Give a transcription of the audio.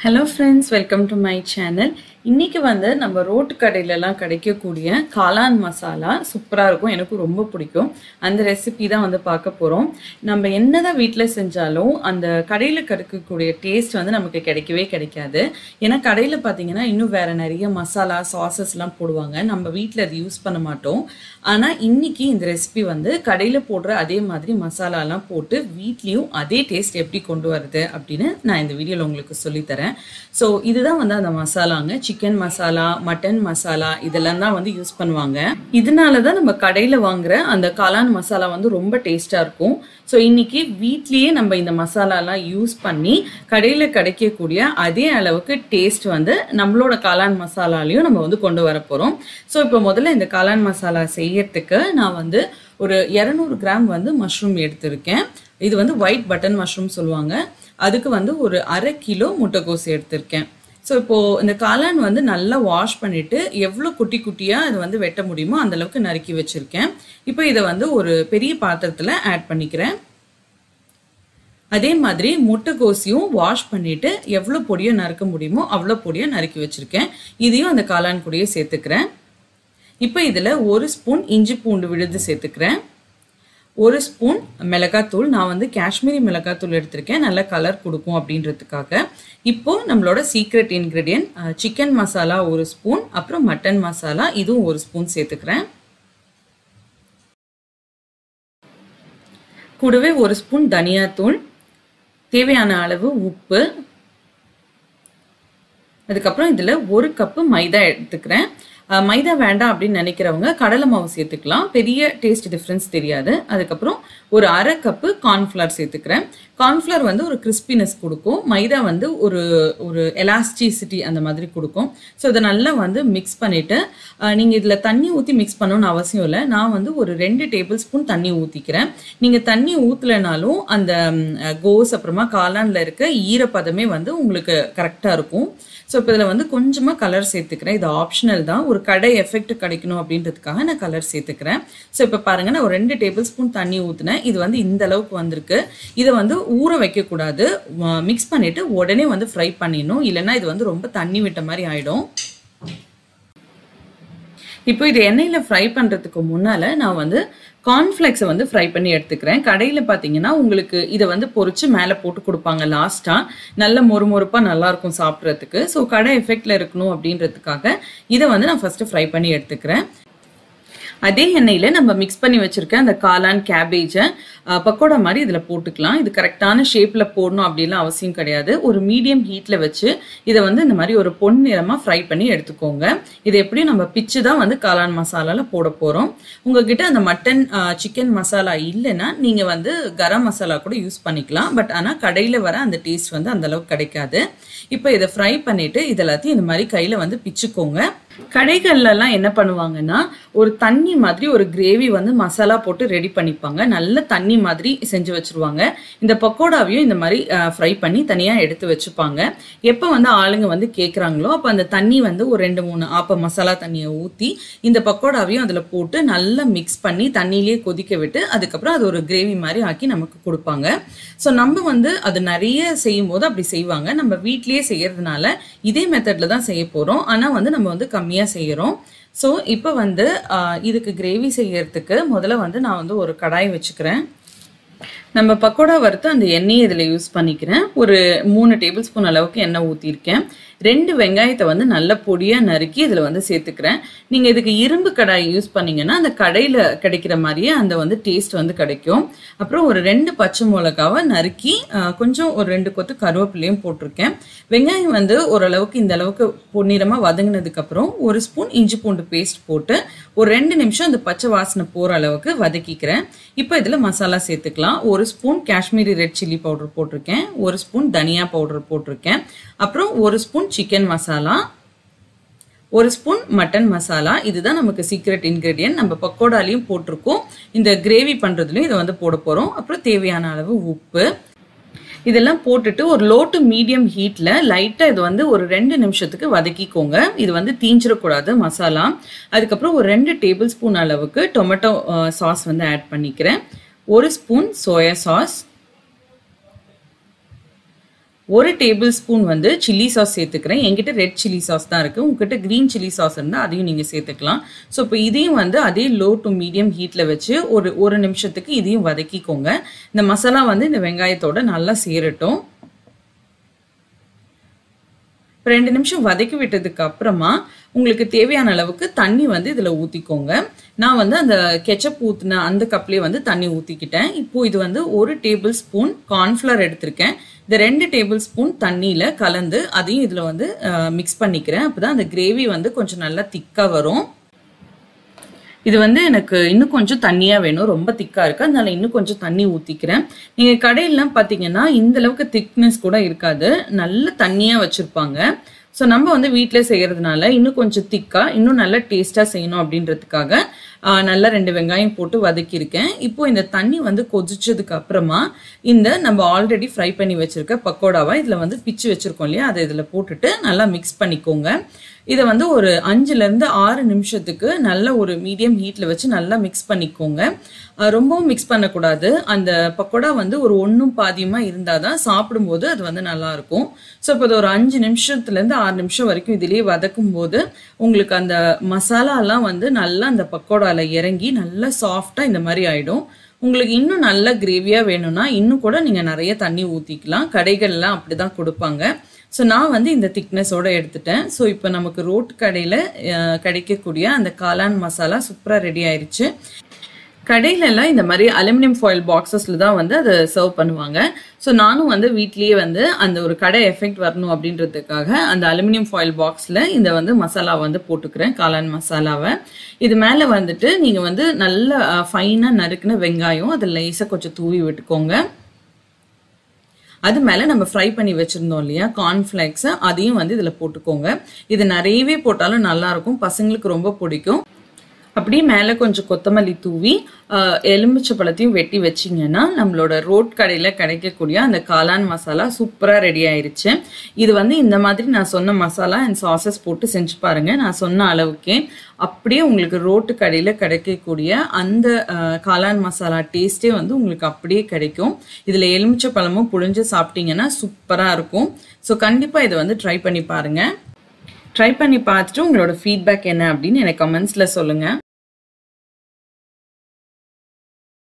hello friends welcome to my channel இன்னைக்கு வந்து நம்ம ரோட்டு கடையிலலாம் கிடைக்கக்கூடிய காளான் மசாலா சூப்பராக இருக்கும் எனக்கு ரொம்ப பிடிக்கும் அந்த ரெசிபி தான் வந்து பார்க்க போகிறோம் நம்ம என்னதான் வீட்டில் செஞ்சாலும் அந்த கடையில் கிடைக்கக்கூடிய டேஸ்ட் வந்து நமக்கு கிடைக்கவே கிடைக்காது ஏன்னா கடையில் பார்த்தீங்கன்னா இன்னும் வேற நிறைய மசாலா சாசஸ்லாம் போடுவாங்க நம்ம வீட்டில் அது யூஸ் பண்ண மாட்டோம் ஆனால் இன்னைக்கு இந்த ரெசிபி வந்து கடையில் போடுற அதே மாதிரி மசாலாலாம் போட்டு வீட்லேயும் அதே டேஸ்ட் எப்படி கொண்டு வருது அப்படின்னு நான் இந்த வீடியோவில் உங்களுக்கு சொல்லித்தரேன் ஸோ இதுதான் வந்து அந்த மசாலாங்க சிக்கன் மசாலா மட்டன் மசாலா இதெல்லாம் தான் வந்து யூஸ் பண்ணுவாங்க இதனால தான் நம்ம கடையில் வாங்குற அந்த காளான் மசாலா வந்து ரொம்ப டேஸ்ட்டாக இருக்கும் ஸோ இன்னைக்கு வீட்லேயே நம்ம இந்த மசாலாலாம் யூஸ் பண்ணி கடையில் கிடைக்கக்கூடிய அதே அளவுக்கு டேஸ்ட் வந்து நம்மளோட காளான் மசாலாலையும் நம்ம வந்து கொண்டு வர போகிறோம் ஸோ இப்போ முதல்ல இந்த காளான் மசாலா செய்யறதுக்கு நான் வந்து ஒரு இரநூறு கிராம் வந்து மஷ்ரூம் எடுத்திருக்கேன் இது வந்து ஒயிட் பட்டன் மஷ்ரூம் சொல்லுவாங்க அதுக்கு வந்து ஒரு அரை கிலோ முட்டைக்கோஸ் எடுத்திருக்கேன் ஸோ இப்போது இந்த காளான் வந்து நல்லா வாஷ் பண்ணிவிட்டு எவ்வளோ குட்டி குட்டியாக அது வந்து வெட்ட முடியுமோ அந்த அளவுக்கு நறுக்கி வச்சுருக்கேன் இப்போ இதை வந்து ஒரு பெரிய பாத்திரத்தில் ஆட் பண்ணிக்கிறேன் அதே மாதிரி முட்டைக்கோசியும் வாஷ் பண்ணிவிட்டு எவ்வளோ பொடியை நறுக்க முடியுமோ அவ்வளோ பொடியை நறுக்கி வச்சுருக்கேன் இதையும் அந்த காளான் கூடயே சேர்த்துக்கிறேன் இப்போ இதில் ஒரு ஸ்பூன் இஞ்சி பூண்டு விழுது சேர்த்துக்கிறேன் ஒரு ஸ்பூன் மிளகாத்தூள் நான் வந்து காஷ்மீரி மிளகாத்தூள் எடுத்திருக்கேன் நல்ல கலர் கொடுக்கும் அப்படின்றதுக்காக இப்போ நம்மளோட சீக்ரெட் இன்க்ரீடியன்ட் சிக்கன் மசாலா ஒரு ஸ்பூன் அப்புறம் மட்டன் மசாலா இதுவும் ஒரு ஸ்பூன் சேர்த்துக்கிறேன் கூடவே ஒரு ஸ்பூன் தனியாத்தூள் தேவையான அளவு உப்பு அதுக்கப்புறம் இதில் ஒரு கப்பு மைதா எடுத்துக்கிறேன் மைதா வேண்டாம் அப்படின்னு நினைக்கிறவங்க கடலை மாவு சேர்த்துக்கலாம் பெரிய டேஸ்ட் டிஃப்ரென்ஸ் தெரியாது அதுக்கப்புறம் ஒரு அரை கப்பு கார்ன்ஃப்ளவர் சேர்த்துக்கிறேன் கார்ன்ஃப்ளவர் வந்து ஒரு கிறிஸ்பினஸ் கொடுக்கும் மைதா வந்து ஒரு ஒரு எலாஸ்டிசிட்டி அந்த மாதிரி கொடுக்கும் ஸோ இதை நல்லா வந்து மிக்ஸ் பண்ணிவிட்டு நீங்கள் இதில் தண்ணி ஊற்றி மிக்ஸ் பண்ணணும்னு அவசியம் இல்லை நான் வந்து ஒரு ரெண்டு டேபிள் ஸ்பூன் தண்ணி ஊற்றிக்கிறேன் நீங்கள் தண்ணி ஊற்றலைனாலும் அந்த கோஸ் அப்புறமா காளானில் இருக்க ஈரப்பதமே வந்து உங்களுக்கு கரெக்டாக இருக்கும் ஸோ இப்போ இதில் வந்து கொஞ்சமாக கலர் சேர்த்துக்கிறேன் இது ஆப்ஷனல் தான் ஒரு கடை எஃபெக்ட் கிடைக்கணும் அப்படின்றதுக்காக நான் கலர் சேர்த்துக்கிறேன் ஸோ இப்போ பாருங்கள் நான் ஒரு ரெண்டு டேபிள் ஸ்பூன் தண்ணி ஊற்றினேன் இது வந்து இந்த அளவுக்கு வந்திருக்கு இதை வந்து ஊற வைக்கக்கூடாது மிக்ஸ் பண்ணிவிட்டு உடனே வந்து ஃப்ரை பண்ணிடணும் இல்லைன்னா இது வந்து ரொம்ப தண்ணி விட்ட மாதிரி ஆகிடும் இப்போ இது எண்ணெயில் ஃப்ரை பண்ணுறதுக்கு முன்னால் நான் வந்து கார்ன்ஃப்ளெக்ஸை வந்து ஃப்ரை பண்ணி எடுத்துக்கிறேன் கடையில் பார்த்தீங்கன்னா உங்களுக்கு இதை வந்து பொறிச்சு மேலே போட்டு கொடுப்பாங்க லாஸ்ட்டாக நல்ல மொறு மொறுப்பாக நல்லாயிருக்கும் சாப்பிட்றதுக்கு ஸோ கடை எஃபெக்டில் இருக்கணும் அப்படின்றதுக்காக இதை வந்து நான் ஃபஸ்ட்டு ஃப்ரை பண்ணி எடுத்துக்கிறேன் அதே எண்ணெயில் நம்ம மிக்ஸ் பண்ணி வச்சுருக்க அந்த காளான் கேபேஜை பக்கோடா மாதிரி இதில் போட்டுக்கலாம் இது கரெக்டான ஷேப்பில் போடணும் அப்படின்லாம் அவசியம் கிடையாது ஒரு மீடியம் ஹீட்டில் வச்சு இதை வந்து இந்த மாதிரி ஒரு பொன் நிறமாக ஃப்ரை பண்ணி எடுத்துக்கோங்க இது எப்படி நம்ம பிச்சு தான் வந்து காளான் மசாலாவில் போட போகிறோம் உங்ககிட்ட அந்த மட்டன் சிக்கன் மசாலா இல்லைன்னா நீங்கள் வந்து கரம் மசாலா கூட யூஸ் பண்ணிக்கலாம் பட் ஆனால் கடையில் வர அந்த டேஸ்ட் வந்து அந்த அளவுக்கு கிடைக்காது இப்போ இதை ஃப்ரை பண்ணிவிட்டு இதெல்லாத்தையும் இந்த மாதிரி கையில் வந்து பிச்சுக்கோங்க கடைகள்லாம் என்ன பண்ணுவாங்கன்னா ஒரு தண்ணி மாதிரி ஒரு கிரேவி வந்து மசாலா போட்டு ரெடி பண்ணிப்பாங்க நல்ல தண்ணி மாதிரி செஞ்சு வச்சிருவாங்க இந்த பக்கோடாவையும் இந்த மாதிரி ஃப்ரை பண்ணி தனியாக எடுத்து வச்சுப்பாங்க எப்போ வந்து ஆளுங்க வந்து கேட்குறாங்களோ அப்போ அந்த தண்ணி வந்து ஒரு ரெண்டு மூணு ஆப்ப மசாலா தண்ணியை ஊற்றி இந்த பக்கோடாவையும் அதில் போட்டு நல்லா மிக்ஸ் பண்ணி தண்ணியிலே கொதிக்க விட்டு அதுக்கப்புறம் அது ஒரு கிரேவி மாதிரி ஆக்கி நமக்கு கொடுப்பாங்க ஸோ நம்ம வந்து அது நிறைய செய்யும் போது அப்படி செய்வாங்க நம்ம வீட்லேயே செய்யறதுனால இதே மெத்தடில் தான் செய்ய போகிறோம் ஆனால் வந்து நம்ம வந்து கம்மியாக செய்கிறோம் ஸோ இப்போ வந்து இதுக்கு கிரேவி செய்யறதுக்கு முதல்ல வந்து நான் வந்து ஒரு கடாய் வச்சுக்கிறேன் நம்ம பக்கோடா வறுத்து அந்த எண்ணெயை இதில் யூஸ் பண்ணிக்கிறேன் ஒரு மூணு டேபிள் ஸ்பூன் அளவுக்கு எண்ணெய் ஊற்றிருக்கேன் ரெண்டு வெங்காயத்தை வந்து நல்ல பொடியாக நறுக்கி இதில் வந்து சேர்த்துக்கிறேன் நீங்கள் இதுக்கு இரும்பு கடாய் யூஸ் பண்ணீங்கன்னா அந்த கடையில் கிடைக்கிற மாதிரியே அந்த வந்து டேஸ்ட் வந்து கிடைக்கும் அப்புறம் ஒரு ரெண்டு பச்சை மிளகாவை நறுக்கி கொஞ்சம் ஒரு ரெண்டு கொத்து கருவேப்பிலையும் போட்டிருக்கேன் வெங்காயம் வந்து ஓரளவுக்கு இந்த அளவுக்கு பொன்னிறமாக வதங்கினதுக்கப்புறம் ஒரு ஸ்பூன் இஞ்சி பூண்டு பேஸ்ட் போட்டு ஒரு ரெண்டு நிமிஷம் அந்த பச்சை வாசனை போகிற அளவுக்கு வதக்கிக்கிறேன் இப்போ இதில் மசாலா சேர்த்துக்கலாம் ஒரு spoon Kashmiri red chilli powder போட்டிருக்கேன் ஒரு ஸ்பூன் தனியா பவுடர் போட்டிருக்கேன் அப்புறம் ஒரு ஸ்பூன் சிக்கன் மசாலா ஒரு ஸ்பூன் மட்டன் மசாலா இதுதான் நமக்கு சீக்ரெட் இன்க்ரீடியன்ட் நம்ம பக்கோடாலையும் போட்டிருக்கோம் இந்த கிரேவி பண்ணுறதுலையும் இதை வந்து போட போகிறோம் அப்புறம் தேவையான அளவு உப்பு இதெல்லாம் போட்டுட்டு ஒரு லோ டு மீடியம் ஹீட்டில் லைட்டாக இது வந்து ஒரு ரெண்டு நிமிஷத்துக்கு வதக்கிக்கோங்க இது வந்து தீஞ்சிடக்கூடாது மசாலா அதுக்கப்புறம் ஒரு ரெண்டு டேபிள் ஸ்பூன் அளவுக்கு டொமேட்டோ சாஸ் வந்து ஆட் பண்ணிக்கிறேன் ஒரு ஸ்பூன் சோயா சாஸ் ஒரு டேபிள் ஸ்பூன் வந்து சில்லி சாஸ் சேர்த்துக்கிறேன் என்கிட்ட ரெட் சில்லி சாஸ் தான் இருக்குது உங்ககிட்ட க்ரீன் சில்லி சாஸ் இருந்தால் அதையும் நீங்கள் சேர்த்துக்கலாம் ஸோ இப்போ இதையும் வந்து அதே லோ டு மீடியம் ஹீட்டில் வச்சு ஒரு ஒரு நிமிஷத்துக்கு இதையும் வதக்கிக்கோங்க இந்த மசாலா வந்து இந்த வெங்காயத்தோட நல்லா சேரட்டும் ரெண்டு நிமிஷம் வதக்கி விட்டதுக்கு அப்புறமா உங்களுக்கு தேவையான அளவுக்கு தண்ணி வந்து இதில் ஊற்றிக்கோங்க நான் வந்து அந்த கெச்சப் ஊற்றின அந்த கப்லேயே வந்து தண்ணி ஊற்றிக்கிட்டேன் இப்போ இது வந்து ஒரு டேபிள் ஸ்பூன் கார்ன்ஃப்ளவர் எடுத்திருக்கேன் இந்த ரெண்டு டேபிள் ஸ்பூன் தண்ணியில் கலந்து அதையும் இதில் வந்து மிக்ஸ் பண்ணிக்கிறேன் அப்போ தான் அந்த கிரேவி வந்து கொஞ்சம் நல்லா திக்காக வரும் இது வந்து எனக்கு இன்னும் கொஞ்சம் தண்ணியாக வேணும் ரொம்ப திக்காக இருக்குது அதனால இன்னும் கொஞ்சம் தண்ணி ஊற்றிக்கிறேன் நீங்கள் கடையிலாம் பார்த்தீங்கன்னா இந்த அளவுக்கு திக்னஸ் கூட இருக்காது நல்ல தண்ணியாக வச்சுருப்பாங்க ஸோ நம்ம வந்து வீட்டில் செய்கிறதுனால இன்னும் கொஞ்சம் திக்காக இன்னும் நல்லா டேஸ்ட்டாக செய்யணும் அப்படின்றதுக்காக நல்லா ரெண்டு வெங்காயம் போட்டு வதக்கியிருக்கேன் இப்போ இந்த தண்ணி வந்து கொதிச்சதுக்கு அப்புறமா இந்த நம்ம ஆல்ரெடி ஃப்ரை பண்ணி வச்சிருக்க பக்கோடாவை இதில் வந்து பிச்சு வச்சிருக்கோம் இல்லையா அதை இதில் போட்டுட்டு நல்லா மிக்ஸ் பண்ணிக்கோங்க இதை வந்து ஒரு அஞ்சுலேருந்து ஆறு நிமிஷத்துக்கு நல்ல ஒரு மீடியம் ஹீட்டில் வச்சு நல்லா மிக்ஸ் பண்ணிக்கோங்க ரொம்பவும் மிக்ஸ் பண்ணக்கூடாது அந்த பக்கோடா வந்து ஒரு ஒன்றும் பாதியமாக இருந்தால் தான் சாப்பிடும்போது அது வந்து நல்லாயிருக்கும் ஸோ இப்போ இது ஒரு அஞ்சு நிமிஷத்துலேருந்து ஆறு நிமிஷம் வரைக்கும் இதுலேயே வதக்கும் போது உங்களுக்கு அந்த மசாலாலாம் வந்து நல்லா அந்த பக்கோடாவில் இறங்கி நல்லா சாஃப்டாக இந்த மாதிரி ஆகிடும் உங்களுக்கு இன்னும் நல்ல கிரேவியாக வேணும்னா இன்னும் கூட நீங்கள் நிறைய தண்ணி ஊற்றிக்கலாம் கடைகள்லாம் அப்படி தான் கொடுப்பாங்க ஸோ நான் வந்து இந்த திக்னஸோட எடுத்துட்டேன் ஸோ இப்போ நமக்கு ரோட் கடையில் கிடைக்கக்கூடிய அந்த காளான் மசாலா சூப்பராக ரெடி ஆயிடுச்சு கடையிலலாம் இந்த மாதிரி அலுமினியம் ஃபாயில் பாக்ஸஸில் தான் வந்து அதை சர்வ் பண்ணுவாங்க ஸோ நானும் வந்து வீட்லேயே வந்து அந்த ஒரு கடை எஃபெக்ட் வரணும் அப்படின்றதுக்காக அந்த அலுமினியம் ஃபாயில் பாக்ஸில் இந்த வந்து மசாலா வந்து போட்டுக்கிறேன் காளான் மசாலாவை இது மேலே வந்துட்டு நீங்கள் வந்து நல்ல ஃபைனாக நறுக்குன வெங்காயம் அதை லேசாக கொஞ்சம் தூவி விட்டுக்கோங்க அது மேலே நம்ம ஃப்ரை பண்ணி வச்சுருந்தோம் இல்லையா கார்ன்ஃப்ளேக்ஸை அதையும் வந்து இதில் போட்டுக்கோங்க இது நிறையவே போட்டாலும் நல்லாயிருக்கும் பசங்களுக்கு ரொம்ப பிடிக்கும் அப்படியே மேலே கொஞ்சம் கொத்தமல்லி தூவி எலுமிச்சை பழத்தையும் வெட்டி வச்சிங்கன்னா நம்மளோட ரோட் கடையில் கிடைக்கக்கூடிய அந்த காளான் மசாலா சூப்பராக ரெடி ஆயிருச்சு இது வந்து இந்த மாதிரி நான் சொன்ன மசாலா அண்ட் சாசஸ் போட்டு செஞ்சு பாருங்கள் நான் சொன்ன அளவுக்கே அப்படியே உங்களுக்கு ரோட்டு கடையில் கிடைக்கக்கூடிய அந்த காளான் மசாலா டேஸ்ட்டே வந்து உங்களுக்கு அப்படியே கிடைக்கும் இதில் எலுமிச்சை பழமும் புழிஞ்சு சாப்பிட்டீங்கன்னா சூப்பராக இருக்கும் ஸோ கண்டிப்பாக இதை வந்து ட்ரை பண்ணி பாருங்கள் ட்ரை பண்ணி பார்த்துட்டு உங்களோட ஃபீட்பேக் என்ன அப்படின்னு எனக்கு கமெண்ட்ஸில் சொல்லுங்கள்